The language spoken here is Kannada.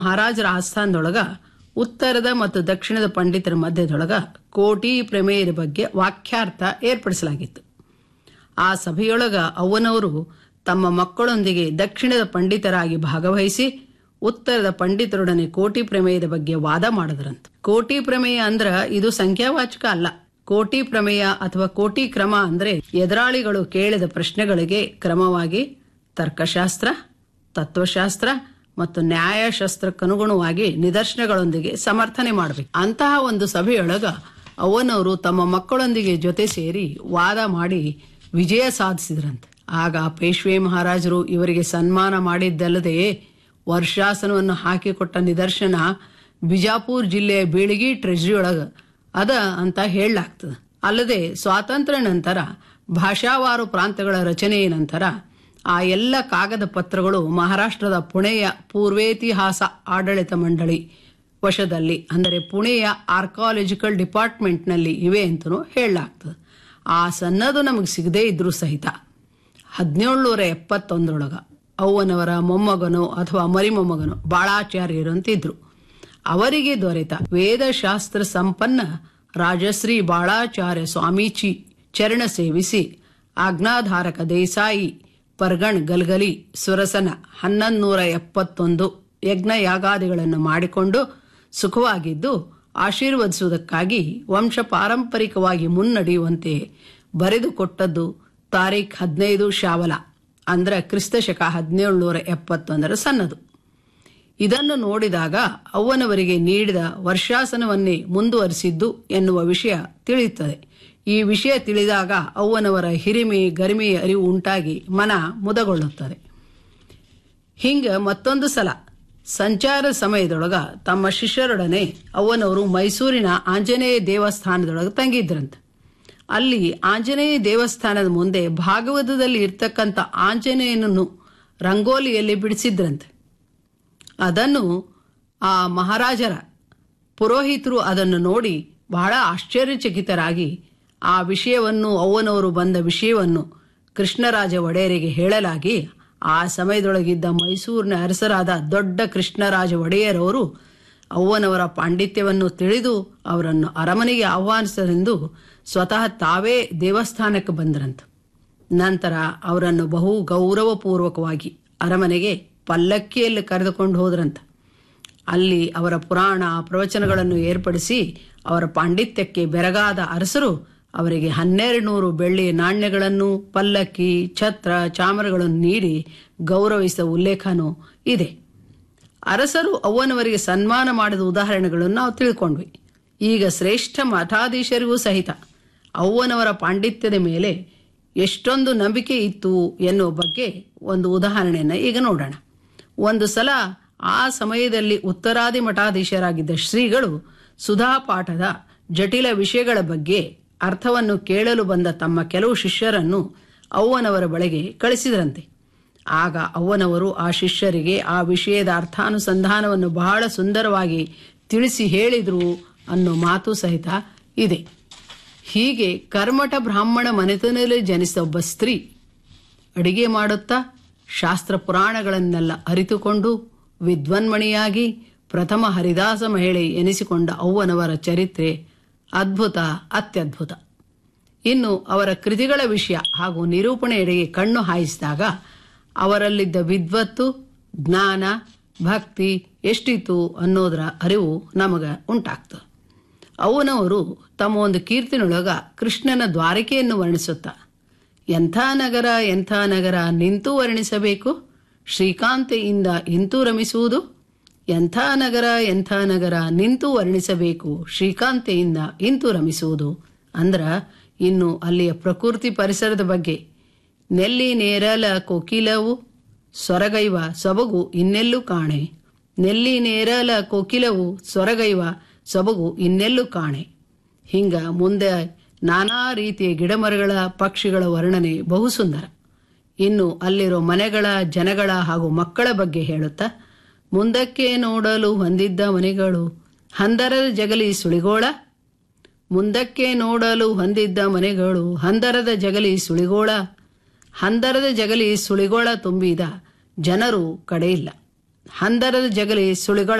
ಮಹಾರಾಜರ ಆಸ್ಥಾನದೊಳಗ ಉತ್ತರದ ಮತ್ತು ದಕ್ಷಿಣದ ಪಂಡಿತರ ಮಧ್ಯದೊಳಗ ಕೋಟಿ ಪ್ರಮೇಯದ ಬಗ್ಗೆ ವಾಕ್ಯಾರ್ಥ ಏರ್ಪಡಿಸಲಾಗಿತ್ತು ಆ ಸಭೆಯೊಳಗ ಅವ್ವನವರು ತಮ್ಮ ಮಕ್ಕಳೊಂದಿಗೆ ದಕ್ಷಿಣದ ಪಂಡಿತರಾಗಿ ಭಾಗವಹಿಸಿ ಉತ್ತರದ ಪಂಡಿತರೊಡನೆ ಕೋಟಿ ಪ್ರಮೇಯದ ಬಗ್ಗೆ ವಾದ ಮಾಡಿದ್ರಂತ ಕೋಟಿ ಪ್ರಮೇಯ ಅಂದ್ರ ಇದು ಸಂಖ್ಯಾವಾಚಕ ಅಲ್ಲ ಕೋಟಿ ಪ್ರಮೇಯ ಅಥವಾ ಕೋಟಿ ಕ್ರಮ ಅಂದ್ರೆ ಎದುರಾಳಿಗಳು ಕೇಳಿದ ಪ್ರಶ್ನೆಗಳಿಗೆ ಕ್ರಮವಾಗಿ ತರ್ಕಶಾಸ್ತ್ರ ತತ್ವಶಾಸ್ತ್ರ ಮತ್ತು ನ್ಯಾಯಶಾಸ್ತ್ರಕ್ಕನುಗುಣವಾಗಿ ನಿದರ್ಶನಗಳೊಂದಿಗೆ ಸಮರ್ಥನೆ ಮಾಡಬೇಕು ಅಂತಹ ಒಂದು ಸಭೆಯೊಳಗ ಅವನವರು ತಮ್ಮ ಮಕ್ಕಳೊಂದಿಗೆ ಜೊತೆ ಸೇರಿ ವಾದ ಮಾಡಿ ವಿಜಯ ಸಾಧಿಸಿದ್ರಂತೆ ಆಗ ಪೇಶ್ವೆ ಮಹಾರಾಜರು ಇವರಿಗೆ ಸನ್ಮಾನ ಮಾಡಿದ್ದಲ್ಲದೆ ವರ್ಷಾಸನವನ್ನು ಹಾಕಿಕೊಟ್ಟ ನಿದರ್ಶನ ಬಿಜಾಪುರ್ ಜಿಲ್ಲೆಯ ಬೀಳಿಗಿ ಟ್ರೆಜರಿಯೊಳಗ ಅದ ಅಂತ ಹೇಳಲಾಗ್ತದೆ ಅಲ್ಲದೆ ಸ್ವಾತಂತ್ರ್ಯ ನಂತರ ಭಾಷಾವಾರು ಪ್ರಾಂತಗಳ ರಚನೆಯ ನಂತರ ಆ ಎಲ್ಲ ಕಾಗದ ಪತ್ರಗಳು ಮಹಾರಾಷ್ಟ್ರದ ಪುಣೆಯ ಪೂರ್ವೇತಿಹಾಸ ಆಡಳಿತ ಮಂಡಳಿ ವಶದಲ್ಲಿ ಅಂದರೆ ಪುಣೆಯ ಆರ್ಕಾಲಜಿಕಲ್ ಡಿಪಾರ್ಟ್ಮೆಂಟ್ನಲ್ಲಿ ಇವೆ ಅಂತಲೂ ಹೇಳಲಾಗ್ತದೆ ಆ ಸನ್ನದು ನಮಗೆ ಸಿಗದೇ ಇದ್ರೂ ಸಹಿತ ಹದಿನೇಳುನೂರ ಎಪ್ಪತ್ತೊಂದರೊಳಗ ಅವ್ವನವರ ಮೊಮ್ಮಗನೋ ಅಥವಾ ಮರಿಮೊಮ್ಮಗನೋ ಬಾಳಾಚಾರ್ಯರು ಅಂತಿದ್ರು ಅವರಿಗೆ ದೊರೆತ ವೇದಶಾಸ್ತ್ರ ಸಂಪನ್ನ ರಾಜಶ್ರೀ ಬಾಳಾಚಾರ್ಯ ಸ್ವಾಮೀಚಿ ಚರಣ ಸೇವಿಸಿ ಆಜ್ಞಾಧಾರಕ ದೇಸಾಯಿ ಪರ್ಗಣ್ ಗಲ್ಗಲಿ ಸುರಸನ ಹನ್ನೊಂದೂರ ಎಪ್ಪತ್ತೊಂದು ಯಜ್ಞ ಯಾಗಾದಿಗಳನ್ನು ಮಾಡಿಕೊಂಡು ಸುಖವಾಗಿದ್ದು ಆಶೀರ್ವದಿಸುವುದಕ್ಕಾಗಿ ವಂಶ ಪಾರಂಪರಿಕವಾಗಿ ಮುನ್ನಡೆಯುವಂತೆ ಬರೆದುಕೊಟ್ಟದ್ದು ತಾರೀಖ್ ಹದಿನೈದು ಶಾವಲ ಅಂದ್ರೆ ಕ್ರಿಸ್ತಶಕ ಹದಿನೇಳುನೂರ ಎಪ್ಪತ್ತೊಂದರ ಸನ್ನದು ಇದನ್ನು ನೋಡಿದಾಗ ಅವ್ವನವರಿಗೆ ನೀಡಿದ ವರ್ಷಾಸನವನ್ನೇ ಮುಂದುವರಿಸಿದ್ದು ಎನ್ನುವ ವಿಷಯ ತಿಳಿಯುತ್ತದೆ ಈ ವಿಷಯ ತಿಳಿದಾಗ ಅವ್ವನವರ ಹಿರಿಮೆ ಗರಿಮೆಯ ಅರಿವು ಉಂಟಾಗಿ ಮನ ಮುದಗೊಳ್ಳುತ್ತದೆ ಹಿಂಗ ಮತ್ತೊಂದು ಸಲ ಸಂಚಾರ ಸಮಯದೊಳಗ ತಮ್ಮ ಶಿಷ್ಯರೊಡನೆ ಅವ್ವನವರು ಮೈಸೂರಿನ ಆಂಜನೇಯ ದೇವಸ್ಥಾನದೊಳಗೆ ತಂಗಿದ್ರಂತೆ ಅಲ್ಲಿ ಆಂಜನೇಯ ದೇವಸ್ಥಾನದ ಮುಂದೆ ಭಾಗವತದಲ್ಲಿ ಇರ್ತಕ್ಕಂಥ ಆಂಜನೇಯನನ್ನು ರಂಗೋಲಿಯಲ್ಲಿ ಬಿಡಿಸಿದ್ರಂತೆ ಅದನ್ನು ಆ ಮಹಾರಾಜರ ಪುರೋಹಿತರು ಅದನ್ನು ನೋಡಿ ಬಹಳ ಆಶ್ಚರ್ಯಚಕಿತರಾಗಿ ಆ ವಿಷಯವನ್ನು ಅವ್ವನವರು ಬಂದ ವಿಷಯವನ್ನು ಕೃಷ್ಣರಾಜ ಒಡೆಯರಿಗೆ ಹೇಳಲಾಗಿ ಆ ಸಮಯದೊಳಗಿದ್ದ ಮೈಸೂರಿನ ಅರಸರಾದ ದೊಡ್ಡ ಕೃಷ್ಣರಾಜ ಒಡೆಯರವರು ಅವ್ವನವರ ಪಾಂಡಿತ್ಯವನ್ನು ತಿಳಿದು ಅವರನ್ನು ಅರಮನೆಗೆ ಆಹ್ವಾನಿಸಲೆಂದು ಸ್ವತಃ ತಾವೇ ದೇವಸ್ಥಾನಕ್ಕೆ ಬಂದರಂತ ನಂತರ ಅವರನ್ನು ಬಹು ಗೌರವಪೂರ್ವಕವಾಗಿ ಅರಮನೆಗೆ ಪಲ್ಲಕ್ಕಿಯಲ್ಲಿ ಕರೆದುಕೊಂಡು ಹೋದ್ರಂತ ಅಲ್ಲಿ ಅವರ ಪುರಾಣ ಪ್ರವಚನಗಳನ್ನು ಏರ್ಪಡಿಸಿ ಅವರ ಪಾಂಡಿತ್ಯಕ್ಕೆ ಬೆರಗಾದ ಅರಸರು ಅವರಿಗೆ ಹನ್ನೆರಡು ನೂರು ಬೆಳ್ಳಿ ನಾಣ್ಯಗಳನ್ನು ಪಲ್ಲಕ್ಕಿ ಛತ್ರ ಚಾಮರಗಳನ್ನು ನೀಡಿ ಗೌರವಿಸಿದ ಉಲ್ಲೇಖನೂ ಇದೆ ಅರಸರು ಅವ್ವನವರಿಗೆ ಸನ್ಮಾನ ಮಾಡಿದ ಉದಾಹರಣೆಗಳನ್ನು ನಾವು ತಿಳ್ಕೊಂಡ್ವಿ ಈಗ ಶ್ರೇಷ್ಠ ಮಠಾಧೀಶರಿಗೂ ಸಹಿತ ಅವ್ವನವರ ಪಾಂಡಿತ್ಯದ ಮೇಲೆ ಎಷ್ಟೊಂದು ನಂಬಿಕೆ ಇತ್ತು ಎನ್ನುವ ಬಗ್ಗೆ ಒಂದು ಉದಾಹರಣೆಯನ್ನು ಈಗ ನೋಡೋಣ ಒಂದು ಸಲ ಆ ಸಮಯದಲ್ಲಿ ಉತ್ತರಾದಿ ಮಠಾಧೀಶರಾಗಿದ್ದ ಶ್ರೀಗಳು ಸುಧಾಪಾಠದ ಜಟಿಲ ವಿಷಯಗಳ ಬಗ್ಗೆ ಅರ್ಥವನ್ನು ಕೇಳಲು ಬಂದ ತಮ್ಮ ಕೆಲವು ಶಿಷ್ಯರನ್ನು ಅವ್ವನವರ ಬಳಿಗೆ ಕಳಿಸಿದ್ರಂತೆ ಆಗ ಅವ್ವನವರು ಆ ಶಿಷ್ಯರಿಗೆ ಆ ವಿಷಯದ ಅರ್ಥಾನುಸಂಧಾನವನ್ನು ಬಹಳ ಸುಂದರವಾಗಿ ತಿಳಿಸಿ ಹೇಳಿದ್ರು ಅನ್ನೋ ಮಾತು ಸಹಿತ ಇದೆ ಹೀಗೆ ಕರ್ಮಠ ಬ್ರಾಹ್ಮಣ ಮನೆತನದಲ್ಲಿ ಜನಿಸಿದ ಒಬ್ಬ ಸ್ತ್ರೀ ಅಡಿಗೆ ಮಾಡುತ್ತಾ ಶಾಸ್ತ್ರ ಪುರಾಣಗಳನ್ನೆಲ್ಲ ಅರಿತುಕೊಂಡು ವಿದ್ವನ್ಮಣಿಯಾಗಿ ಪ್ರಥಮ ಹರಿದಾಸ ಮಹಿಳೆ ಎನಿಸಿಕೊಂಡ ಅವ್ವನವರ ಚರಿತ್ರೆ ಅದ್ಭುತ ಅತ್ಯದ್ಭುತ ಇನ್ನು ಅವರ ಕೃತಿಗಳ ವಿಷಯ ಹಾಗೂ ನಿರೂಪಣೆಯೆಡೆಗೆ ಕಣ್ಣು ಹಾಯಿಸಿದಾಗ ಅವರಲ್ಲಿದ್ದ ವಿದ್ವತ್ತು ಜ್ಞಾನ ಭಕ್ತಿ ಎಷ್ಟಿತ್ತು ಅನ್ನೋದರ ಅರಿವು ನಮಗ ಉಂಟಾಗ್ತದೆ ಅವನವರು ತಮ್ಮ ಒಂದು ಕೀರ್ತಿನೊಳಗ ಕೃಷ್ಣನ ದ್ವಾರಕೆಯನ್ನು ವರ್ಣಿಸುತ್ತಾ ಎಂಥ ನಗರ ಎಂಥ ನಗರ ನಿಂತು ವರ್ಣಿಸಬೇಕು ಶ್ರೀಕಾಂತೆಯಿಂದ ಇಂತು ರಮಿಸುವುದು ಎಂಥ ನಗರ ಎಂಥ ನಗರ ನಿಂತು ವರ್ಣಿಸಬೇಕು ಶ್ರೀಕಾಂತೆಯಿಂದ ಇಂತು ರಮಿಸುವುದು ಅಂದ್ರ ಇನ್ನು ಅಲ್ಲಿಯ ಪ್ರಕೃತಿ ಪರಿಸರದ ಬಗ್ಗೆ ನೆಲ್ಲಿ ನೇರಲ ಕೋಕಿಲವು ಸೊರಗೈವ ಸೊಬಗು ಇನ್ನೆಲ್ಲೂ ಕಾಣೆ ನೆಲ್ಲಿ ನೇರಲ ಕೋಕಿಲವು ಸೊರಗೈವ ಸೊಬಗು ಇನ್ನೆಲ್ಲೂ ಕಾಣೆ ಹಿಂಗ ಮುಂದೆ ನಾನಾ ರೀತಿಯ ಗಿಡಮರಗಳ ಪಕ್ಷಿಗಳ ವರ್ಣನೆ ಬಹು ಸುಂದರ ಇನ್ನು ಅಲ್ಲಿರೋ ಮನೆಗಳ ಜನಗಳ ಹಾಗೂ ಮಕ್ಕಳ ಬಗ್ಗೆ ಹೇಳುತ್ತಾ ಮುಂದಕ್ಕೆ ನೋಡಲು ಹೊಂದಿದ್ದ ಮನೆಗಳು ಹಂದರದ ಜಗಲಿ ಸುಳಿಗೋಳ ಮುಂದಕ್ಕೆ ನೋಡಲು ಹೊಂದಿದ್ದ ಮನೆಗಳು ಹಂದರದ ಜಗಲಿ ಸುಳಿಗೋಳ ಹಂದರದ ಜಗಲಿ ಸುಳಿಗೋಳ ತುಂಬಿದ ಜನರು ಕಡೆಯಿಲ್ಲ ಹಂದರದ ಜಗಲಿ ಸುಳಿಗಳ